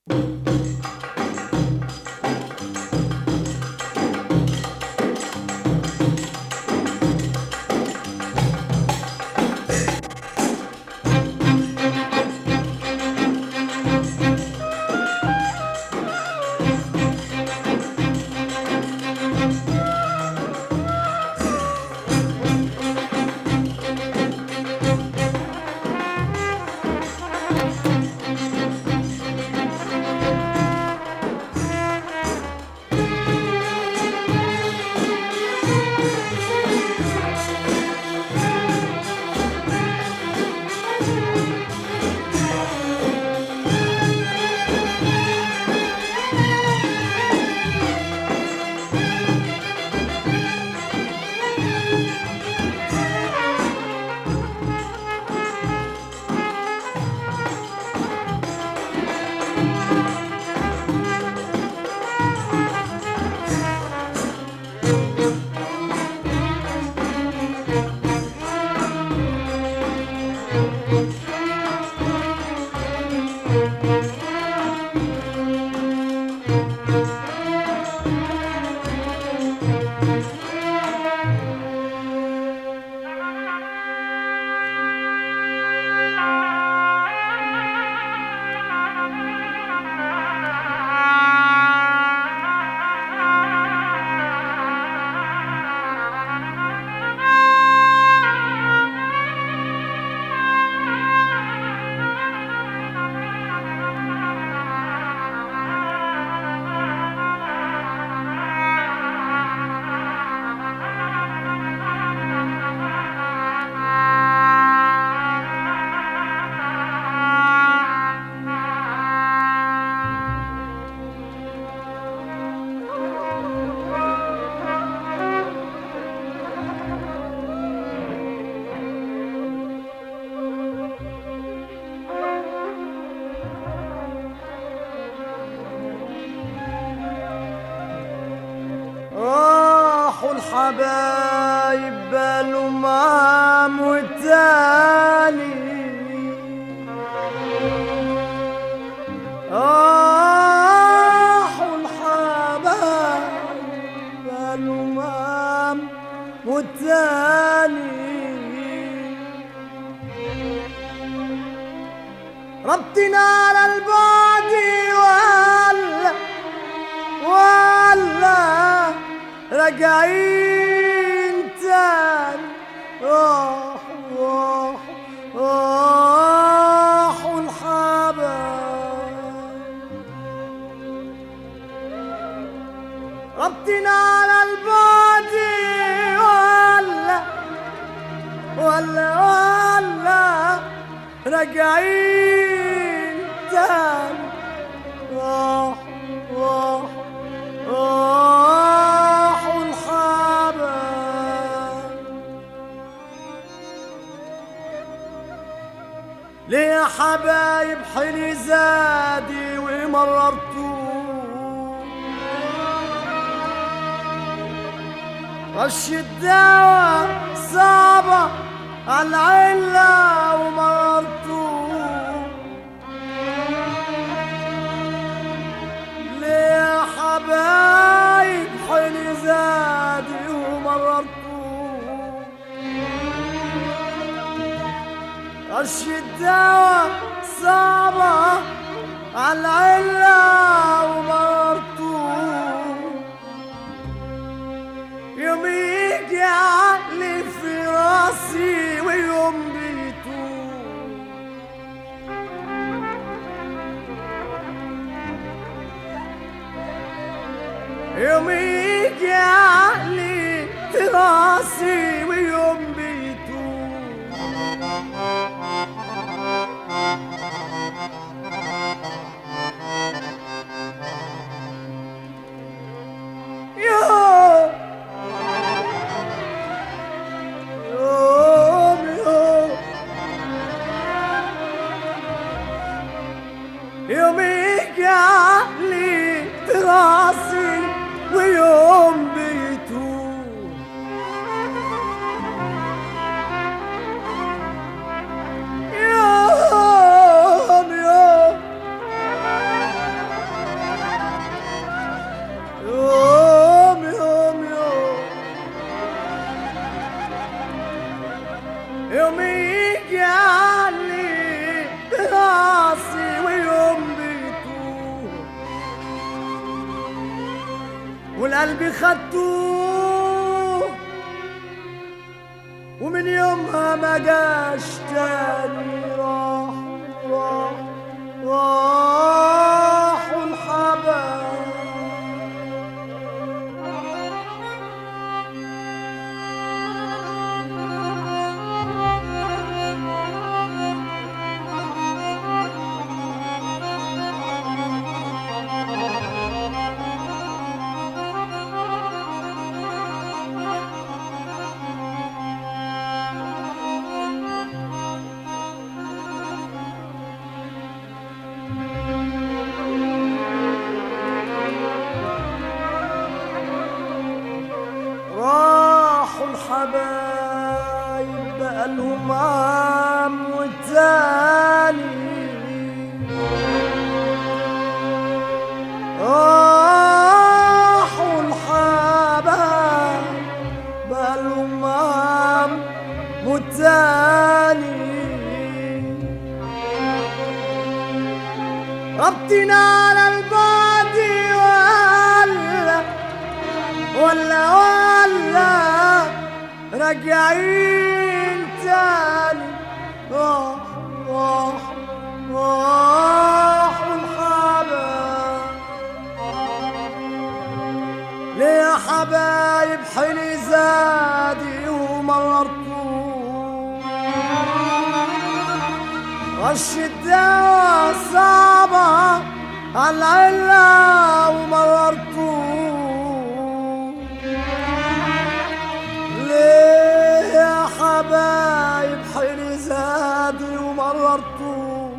راحوا الحبايب بالوا مام والتاني راحوا الحبايب بالوا مام والتاني ربطنا على البعد ولا ولا راجعين تاني راحوا راحوا راحوا الحبايب ربطنا على البعد ولا ولا ولا راجعين تاني راح راح راحوا الحبايب ليه يا حبايب حلي زادي ومررتوه رش الدواء صعبة على العلة ومررتوه ليه يا حبايب حلي زادي ومررتوه رش الدواء صعبة على العلة ومررتوه يوم يجي عقلي في راسي ويوم بيتوه يوم يجي عقلي في راسي ويوم بيتوه يوم يوم يوم يوم يجي عقلي في راسي ويوم بيتوه يوم يوم والقلب خدتوه ومن يومها ما جاش تاني راح راح راحوا الحبايب راحوا الحبايب بقالهم عام والتاني راحوا الحبايب بقالهم عام والتاني ربطنا على البعد ولا ولا ولا راجعين تاني راح راح راح الحبايب ليه يا حبايب حلي زادي ومررتوه رش الدواء صعبة على العلة ومررتوه ليه يا حبايب حيلي زادي ومررتوه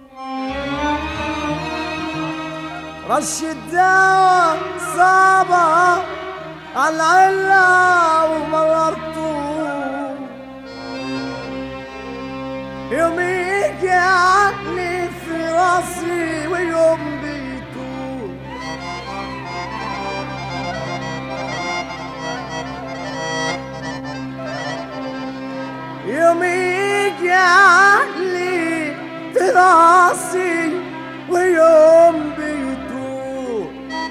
رش الدواء صعبة على العلة ومررتوه يوم يجي عقلي في راسي ويوم بيتوه يوم يجي عقلي في راسي ويوم بيتوه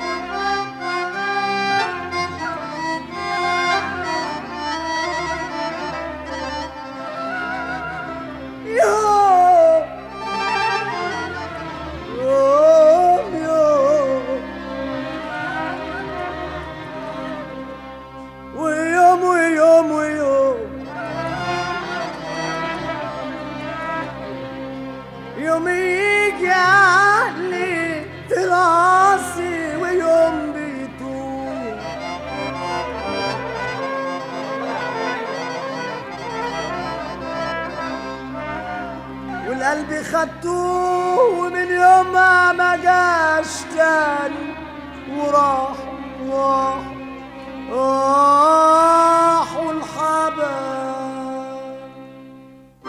يوم يوم يوم ويوم ويوم ويوم يوم يجي عقلي في راسي ويوم بيتوه والقلب خدتوه ومن يومها ما جاش تاني وراح راح راحوا الحبايب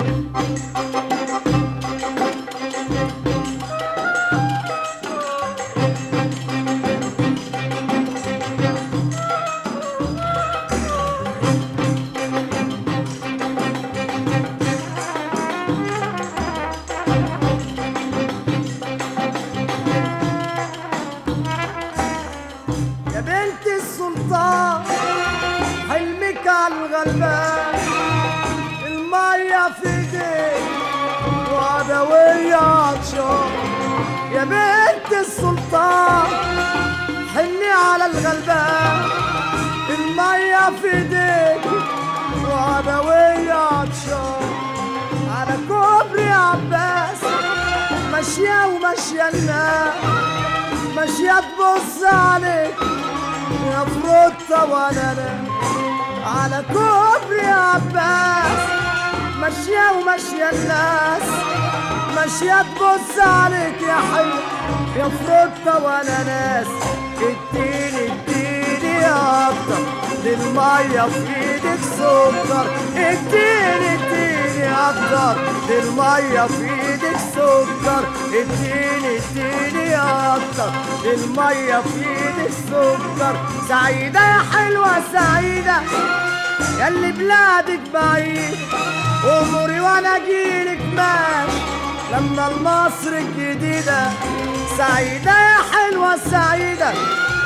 يا بنت السلطان حلمك على الغلبان المية في ايديك وعدوية عطشان يا بنت السلطان حني على الغلبان المية في ايديك وعدوية عطشان على كوبري عباس ماشية وماشية الناس ماشية تبص عليك يا فروتة وانا انا على كوبري عباس ماشية وماشية الناس ماشية تبص عليك يا حلو يا فروتة وانا ناس اديني اديني يا اكتر للمية في ايدك سكر اديني اديني اكتر للمية في ايدك سكر اديني اديني اكتر للمية في ايدك سكر سعيدة يا حلوة سعيدة ياللي بلادك بعيد اموري وانا اجيلك ماشي لما المصر الجديدة سعيدة يا حلوة سعيدة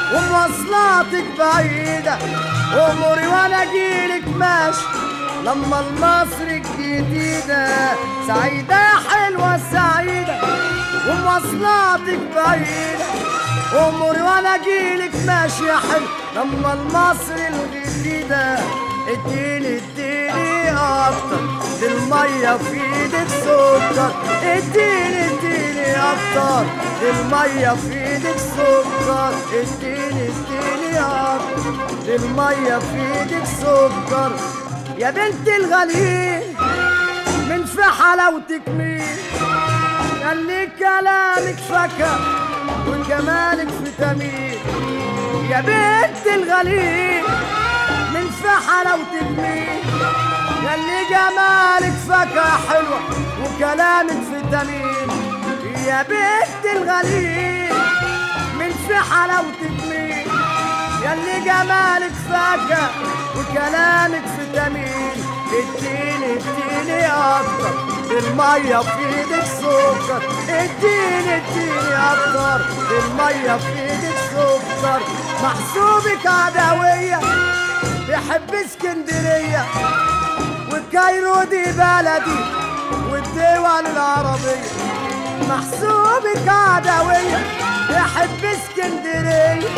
ومواصلاتك بعيدة أموري وأنا أجيلك ماشي لما المصر الجديدة سعيدة يا حلوة سعيدة ومواصلاتك بعيدة أموري وأنا أجيلك ماشي يا حلو لما المصر الجديدة اديني اديني أكتر دي المية في ايدك سكر اديني اديني أكتر دي المية في ايدك سكر اديني اديني أكتر دي المية في ايدك سكر يا بنت الغاليين من في حلاوتك مين ياللي كلامك فكر وجمالك فيتامين يا بنت الغالين من في حلاوتك مين ياللي جمالك فكرة حلوة وكلامك فيتامين يا بنت الغالين من في حلاوتك مين ياللي جمالك فكرة وكلامك فيتامين اديني اديني اكتر المية في ايدك سكر اديني اديني اكتر المية في ايدك سكر محسوبك عدوية بيحب اسكندرية والكايرو دي بلدي والدول العربية محسوبك عدوية بيحب اسكندرية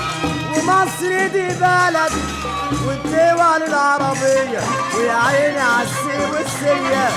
ومصر دي بلدي والدول العربية ويا عيني عالسي والسية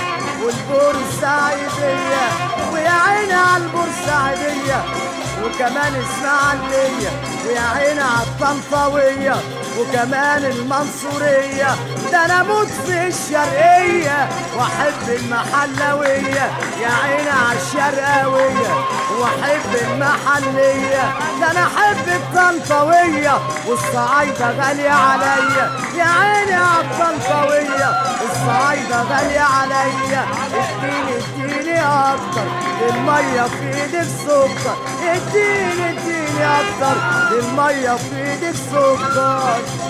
والبورسعيدية ويا عيني عالبورسعيدية وكمان اسماعيلية ويا عيني عالطنطاوية وكمان المنصورية ده انا اموت في الشرقية واحب المحلوية يا عيني عالشرقاوية واحب المحلية ده انا احب الطنطاوية والصعايدة غالية عليا يا عيني عالطنطاوية الصعايدة غالية عليا اديني اديني اكتر المية في ايدك سكر اديني اديني اكتر المية في ايدك سكر